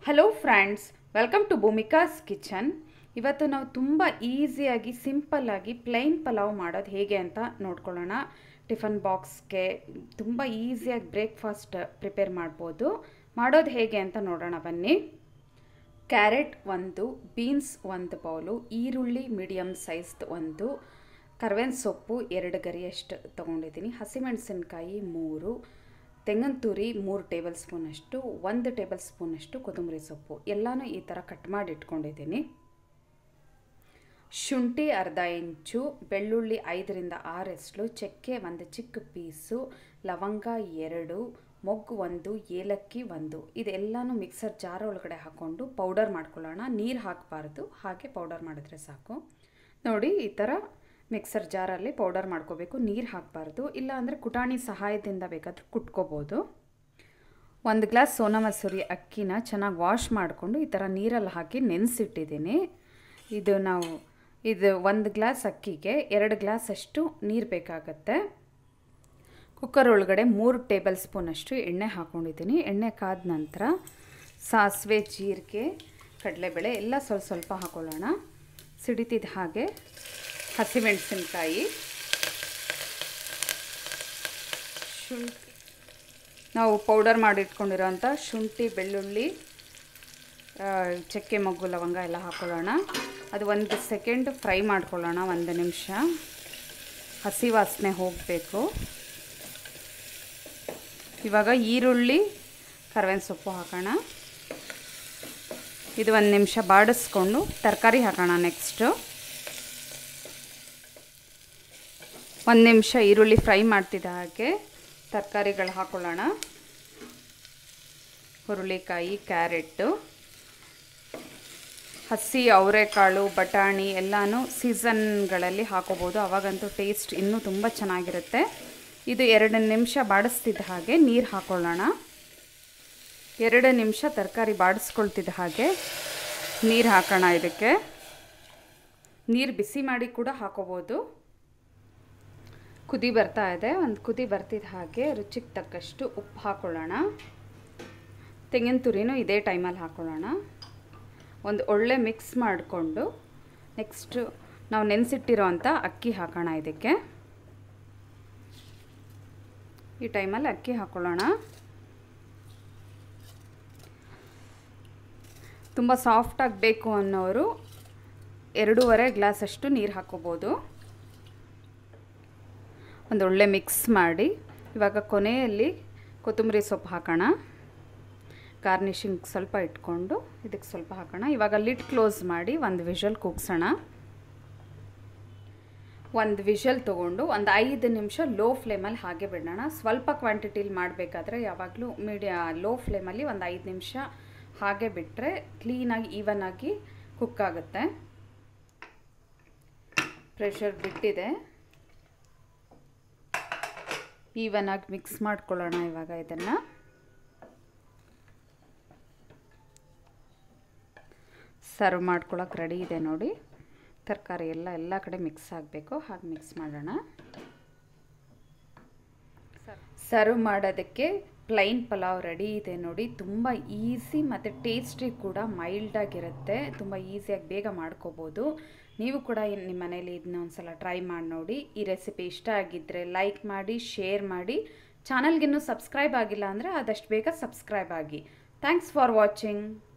hello friends welcome to Bhoomika's kitchen ಇವತ್ತು ನಾವು ತುಂಬ ಈಸಿಯಾಗಿ ಸಿಂಪಲ್ಲಾಗಿ ಪ್ಲೈನ್ ಪಲಾವ್ ಮಾಡೋದು ಹೇಗೆ ಅಂತ ನೋಡ್ಕೊಳ್ಳೋಣ ಟಿಫನ್ ಬಾಕ್ಸ್ಗೆ ತುಂಬ ಈಸಿಯಾಗಿ ಬ್ರೇಕ್ಫಾಸ್ಟ್ ಪ್ರಿಪೇರ್ ಮಾಡ್ಬೋದು ಮಾಡೋದು ಹೇಗೆ ಅಂತ ನೋಡೋಣ ಬನ್ನಿ ಕ್ಯಾರೆಟ್ ಒಂದು ಬೀನ್ಸ್ ಒಂದು ಬೌಲು ಈರುಳ್ಳಿ ಮೀಡಿಯಮ್ ಸೈಜ್ದು ಒಂದು ಕರ್ಬೇವಿನ ಸೊಪ್ಪು ಎರಡು ಗರಿಯಷ್ಟು ತೊಗೊಂಡಿದ್ದೀನಿ ಹಸಿಮೆಣಸಿನ್ಕಾಯಿ ಮೂರು ತೆಂಗಿನ ತುರಿ ಮೂರು ಟೇಬಲ್ ಸ್ಪೂನಷ್ಟು ಒಂದು ಟೇಬಲ್ ಸ್ಪೂನಷ್ಟು ಕೊತ್ತಂಬರಿ ಸೊಪ್ಪು ಎಲ್ಲನೂ ಈ ಥರ ಕಟ್ ಮಾಡಿ ಇಟ್ಕೊಂಡಿದ್ದೀನಿ ಶುಂಠಿ ಅರ್ಧ ಇಂಚು ಬೆಳ್ಳುಳ್ಳಿ ಐದರಿಂದ ಆರು ಎಸ್ಲು ಚಕ್ಕೆ ಒಂದು ಚಿಕ್ಕ ಪೀಸು ಲವಂಗ ಎರಡು ಮೊಗ್ಗು ಒಂದು ಏಲಕ್ಕಿ ಒಂದು ಇದೆಲ್ಲನೂ ಮಿಕ್ಸರ್ ಜಾರ್ ಒಳಗಡೆ ಹಾಕ್ಕೊಂಡು ಪೌಡರ್ ಮಾಡ್ಕೊಳ್ಳೋಣ ನೀರು ಹಾಕಬಾರ್ದು ಹಾಗೆ ಪೌಡರ್ ಮಾಡಿದ್ರೆ ಸಾಕು ನೋಡಿ ಈ ಥರ ಮಿಕ್ಸರ್ ಜಾರಲ್ಲಿ ಪೌಡರ್ ಮಾಡ್ಕೋಬೇಕು ನೀರು ಹಾಕಬಾರ್ದು ಇಲ್ಲ ಅಂದರೆ ಕುಟಾಣಿ ಸಹಾಯದಿಂದ ಬೇಕಾದರೂ ಕುಟ್ಕೋಬೋದು ಒಂದು ಗ್ಲಾಸ್ ಸೋನಾ ಮಸೂರಿ ಅಕ್ಕಿನ ಚೆನ್ನಾಗಿ ವಾಶ್ ಮಾಡಿಕೊಂಡು ಈ ಥರ ನೀರಲ್ಲಿ ಹಾಕಿ ನೆನೆಸಿಟ್ಟಿದ್ದೀನಿ ಇದು ನಾವು ಇದು ಒಂದು ಗ್ಲಾಸ್ ಅಕ್ಕಿಗೆ ಎರಡು ಗ್ಲಾಸ್ ಅಷ್ಟು ನೀರು ಬೇಕಾಗತ್ತೆ ಕುಕ್ಕರ್ ಒಳಗಡೆ ಮೂರು ಟೇಬಲ್ ಸ್ಪೂನಷ್ಟು ಎಣ್ಣೆ ಹಾಕ್ಕೊಂಡಿದ್ದೀನಿ ಎಣ್ಣೆ ಕಾದ ನಂತರ ಸಾಸಿವೆ ಜೀರಿಗೆ ಕಡಲೆಬೇಳೆ ಎಲ್ಲ ಸ್ವಲ್ಪ ಸ್ವಲ್ಪ ಹಾಕೊಳ್ಳೋಣ ಸಿಡಿತಿದ್ದ ಹಾಗೆ ಹಸಿಮೆಣಸಿನ್ಕಾಯಿ ಶುಂಠಿ ನಾವು ಪೌಡರ್ ಮಾಡಿಟ್ಕೊಂಡಿರೋಂಥ ಶುಂಠಿ ಬೆಳ್ಳುಳ್ಳಿ ಚಕ್ಕೆ ಮೊಗ್ಗು ಲವಂಗ ಎಲ್ಲ ಹಾಕ್ಕೊಳ್ಳೋಣ ಅದು ಒಂದು ಸೆಕೆಂಡ್ ಫ್ರೈ ಮಾಡ್ಕೊಳ್ಳೋಣ ಒಂದು ನಿಮಿಷ ಹಸಿ ವಾಸನೆ ಹೋಗಬೇಕು ಇವಾಗ ಈರುಳ್ಳಿ ಕರ್ಬೇವಿನ ಸೊಪ್ಪು ಹಾಕೋಣ ಇದು ಒಂದು ನಿಮಿಷ ಬಾಡಿಸ್ಕೊಂಡು ತರಕಾರಿ ಹಾಕೋಣ ನೆಕ್ಸ್ಟು ಒಂದು ನಿಮಿಷ ಈರುಳ್ಳಿ ಫ್ರೈ ಮಾಡ್ತಿದ್ದ ಹಾಗೆ ತರಕಾರಿಗಳು ಹಾಕೊಳ್ಳೋಣ ಹುರುಳಿಕಾಯಿ ಕ್ಯಾರೆಟ್ಟು ಹಸಿ ಅವರೆಕಾಳು ಬಟಾಣಿ ಎಲ್ಲನೂ ಸೀಸನ್ಗಳಲ್ಲಿ ಹಾಕೋಬೋದು ಅವಾಗಂತೂ ಟೇಸ್ಟ್ ಇನ್ನೂ ತುಂಬ ಚೆನ್ನಾಗಿರುತ್ತೆ ಇದು ಎರಡು ನಿಮಿಷ ಬಾಡಿಸ್ತಿದ್ದ ಹಾಗೆ ನೀರು ಹಾಕೊಳ್ಳೋಣ ಎರಡು ನಿಮಿಷ ತರಕಾರಿ ಬಾಡಿಸ್ಕೊಳ್ತಿದ್ದ ಹಾಗೆ ನೀರು ಹಾಕೋಣ ಇದಕ್ಕೆ ನೀರು ಬಿಸಿ ಮಾಡಿ ಕೂಡ ಹಾಕೋಬೋದು ಕುದಿ ಬರ್ತಾ ಇದೆ ಒಂದು ಕುದಿ ಬರ್ತಿದ್ದ ಹಾಗೆ ರುಚಿಗೆ ತಕ್ಕಷ್ಟು ಉಪ್ಪು ಹಾಕೊಳ್ಳೋಣ ತೆಂಗಿನ ತುರಿನೂ ಇದೇ ಟೈಮಲ್ಲಿ ಹಾಕೊಳ್ಳೋಣ ಒಂದು ಒಳ್ಳೆ ಮಿಕ್ಸ್ ಮಾಡಿಕೊಂಡು ನೆಕ್ಸ್ಟು ನಾವು ನೆನೆಸಿಟ್ಟಿರೋ ಅಂಥ ಅಕ್ಕಿ ಹಾಕೋಣ ಇದಕ್ಕೆ ಈ ಟೈಮಲ್ಲಿ ಅಕ್ಕಿ ಹಾಕೊಳ್ಳೋಣ ತುಂಬ ಸಾಫ್ಟಾಗಿ ಬೇಕು ಅನ್ನೋರು ಎರಡೂವರೆ ಗ್ಲಾಸಷ್ಟು ನೀರು ಹಾಕೋಬೋದು ಒಂದು ಒಳ್ಳೆ ಮಿಕ್ಸ್ ಮಾಡಿ ಇವಾಗ ಕೊನೆಯಲ್ಲಿ ಕೊತ್ತಂಬರಿ ಸೊಪ್ಪು ಹಾಕೋಣ ಗಾರ್ನಿಷಿಂಗ್ ಸ್ವಲ್ಪ ಇಟ್ಕೊಂಡು ಇದಕ್ಕೆ ಸ್ವಲ್ಪ ಹಾಕೋಣ ಇವಾಗ ಲಿಡ್ ಕ್ಲೋಸ್ ಮಾಡಿ ಒಂದು ವಿಷಲ್ ಕೂಗ್ಸೋಣ ಒಂದು ವಿಷಲ್ ತೊಗೊಂಡು ಒಂದು ಐದು ನಿಮಿಷ ಲೋ ಫ್ಲೇಮಲ್ಲಿ ಹಾಗೆ ಬಿಡೋಣ ಸ್ವಲ್ಪ ಕ್ವಾಂಟಿಟಿಲಿ ಮಾಡಬೇಕಾದ್ರೆ ಯಾವಾಗಲೂ ಮೀಡಿಯಾ ಲೋ ಫ್ಲೇಮಲ್ಲಿ ಒಂದು ಐದು ನಿಮಿಷ ಹಾಗೆ ಬಿಟ್ಟರೆ ಕ್ಲೀನಾಗಿ ಈವನಾಗಿ ಕುಕ್ ಆಗುತ್ತೆ ಪ್ರೆಷರ್ ಬಿಟ್ಟಿದೆ ಈವನಾಗಿ ಮಿಕ್ಸ್ ಮಾಡ್ಕೊಳ್ಳೋಣ ಇವಾಗ ಇದನ್ನು ಸರ್ವ್ ಮಾಡ್ಕೊಳ್ಳೋಕೆ ರೆಡಿ ಇದೆ ನೋಡಿ ತರಕಾರಿ ಎಲ್ಲ ಎಲ್ಲ ಕಡೆ ಮಿಕ್ಸ್ ಆಗಬೇಕು ಹಾಗೆ ಮಿಕ್ಸ್ ಮಾಡೋಣ ಸರ್ವ್ ಮಾಡೋದಕ್ಕೆ ಪ್ಲೈನ್ ಪಲಾವ್ ರೆಡಿ ಇದೆ ನೋಡಿ ತುಂಬ ಈಸಿ ಮತ್ತು ಟೇಸ್ಟಿ ಕೂಡ ಮೈಲ್ಡಾಗಿರುತ್ತೆ ತುಂಬ ಈಸಿಯಾಗಿ ಬೇಗ ಮಾಡ್ಕೋಬೋದು ನೀವು ಕೂಡ ನಿಮ್ಮ ಮನೇಲಿ ಇದನ್ನ ಒಂದ್ಸಲ ಟ್ರೈ ಮಾಡಿ ನೋಡಿ ಈ ರೆಸಿಪಿ ಇಷ್ಟ ಆಗಿದ್ದರೆ ಲೈಕ್ ಮಾಡಿ ಶೇರ್ ಮಾಡಿ ಚಾನಲ್ಗಿನ್ನೂ ಸಬ್ಸ್ಕ್ರೈಬ್ ಆಗಿಲ್ಲ ಅಂದರೆ ಆದಷ್ಟು ಬೇಗ ಸಬ್ಸ್ಕ್ರೈಬ್ ಆಗಿ ಥ್ಯಾಂಕ್ಸ್ ಫಾರ್ ವಾಚಿಂಗ್